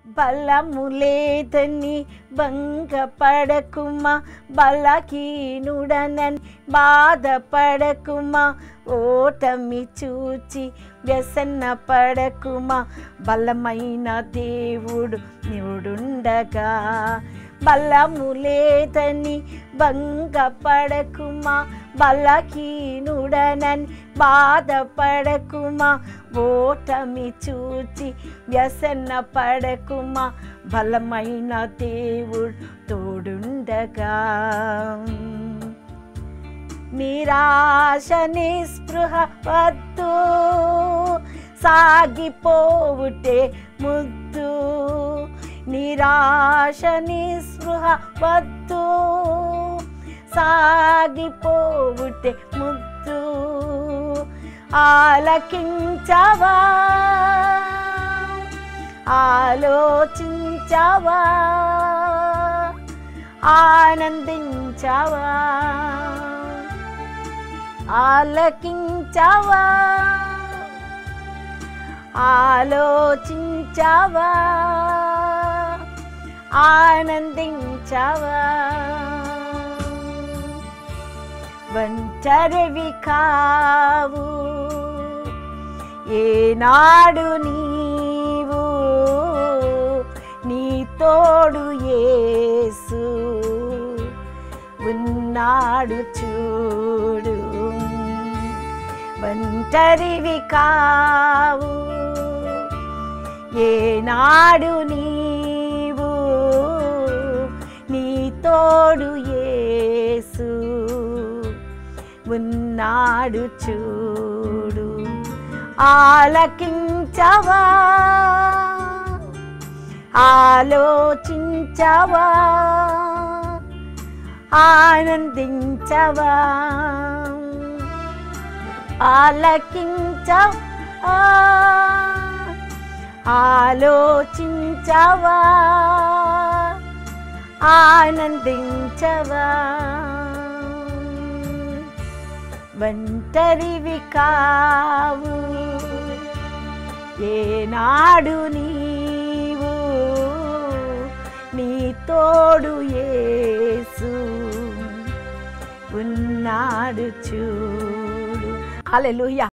బలము లేదని భంగపడకుమా బలహీనుడనని బాధపడకుమా ఓటమి చూచి వ్యసన పడకుమా బలమైన దేవుడు నివుడుండగా బలము లేదని భంగపడకుమా బలహీనుడనని బాధపడకుమా ఓటమి చూచి వ్యసన పడకుమా బలమైన దేవుడు తోడుండగా నిరాశ నిస్పృహ వద్దు సాగిపోవుటే ముద్దు నిరాశ నిస్పృహ వద్దు సాగిపోవుటే ముద్దు ఆలకించవా ఆలోచించవా ఆనందించవా ఆలకించవా ఆలోచించవా ఆనందించవా వంటరివి కావు ఏనాడు నీవు నీ తోడు యేసు ఉన్నాడు చూడు వంటరివి కావు ఏనాడు నీవు నీ తోడు యేసు ఉన్నాడు చూడు ఆలకించవా ఆలోచించవా ఆనందించవా ఆలకించవా ఆలోచించవా ఆనందించవా ఒంటరివి కావు ఏనాడు నీవు నీ తోడు యేసు ఉన్నాడు చూడు హల్లెలూయా